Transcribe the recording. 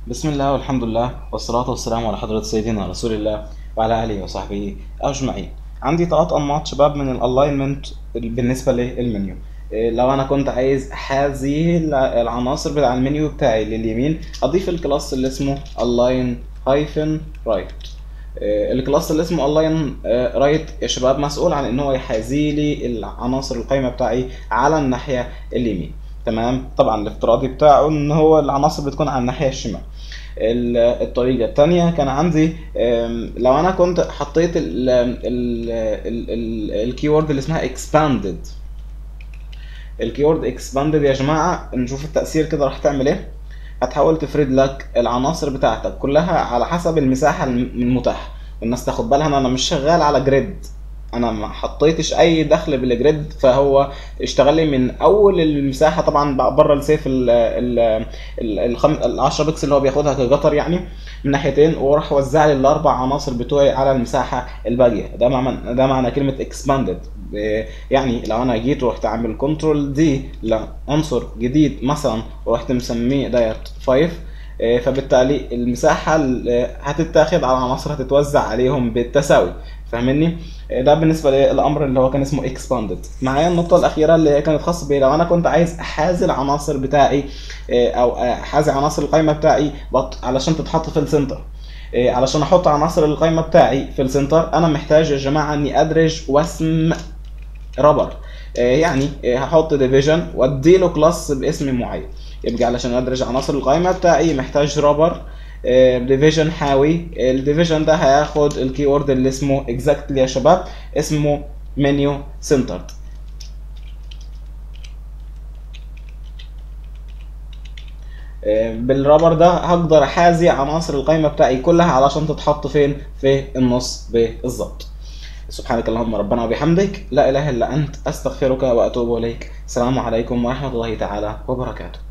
بسم الله والحمد لله والصلاة والسلام على حضرة سيدنا رسول الله وعلى آله وصحبه أجمعين عندي ثلاث أنماط شباب من الألاينمنت بالنسبة للمنيو إيه، لو أنا كنت عايز هذه العناصر بتاع المنيو بتاعي لليمين أضيف الكلاس اللي اسمه align hyphen right إيه، الكلاس اللي اسمه align رايت يا شباب مسؤول عن ان هو يحاذي لي العناصر القايمه بتاعي على الناحيه اليمين تمام طبعا الافتراضي بتاعه ان هو العناصر بتكون على الناحيه الشمال ال- الطريقة التانية كان عندي أم، لو أنا كنت حطيت الكيورد اللي اسمها expanded الكيورد expanded يا جماعة نشوف التأثير كده راح تعمل ايه هتحاول تفرد لك العناصر بتاعتك كلها على حسب المساحة الم- المتاحة والناس تاخد بالها ان انا مش شغال على جريد انا ما حطيتش اي دخل بالجريد فهو اشتغل لي من اول المساحه طبعا بره السيف ال ال ال الخم... ال 10 بكسل اللي هو بياخدها كجطر يعني من ناحيتين وراح وزع لي الاربع عناصر بتوعي على المساحه الباقيه ده معنى ده معنى كلمه اكسباندد يعني لو انا جيت ورحت عامل كنترول دي لعنصر جديد مثلا ورحت مسميه دايت 5 إيه، فبالتالي المساحه اللي هتتاخد على عناصر هتتوزع عليهم بالتساوي فاهمني إيه، ده بالنسبه للامر اللي هو كان اسمه اكسباندد معايا النقطه الاخيره اللي كانت خاصه بيه لو انا كنت عايز احازي العناصر بتاعي إيه، او احازي عناصر القائمه بتاعي بط- علشان تتحط في السنتر إيه، علشان احط عناصر القائمه بتاعي في السنتر انا محتاج يا جماعه اني ادرج واسم رابر إيه، يعني إيه، هحط ديفيجن وادي له كلاس باسم معين يبقى علشان ادرج عناصر القائمه بتاعي محتاج رابر ديفيجن حاوي الديفيجن ده هياخد الكي وورد اللي اسمه اكزاكتلي يا شباب اسمه منيو سنترد بالرابر ده هقدر احازي عناصر القائمه بتاعي كلها علشان تتحط فين في النص بالظبط سبحانك اللهم ربنا وبحمدك لا اله الا انت استغفرك واتوب اليك السلام عليكم ورحمه الله تعالى وبركاته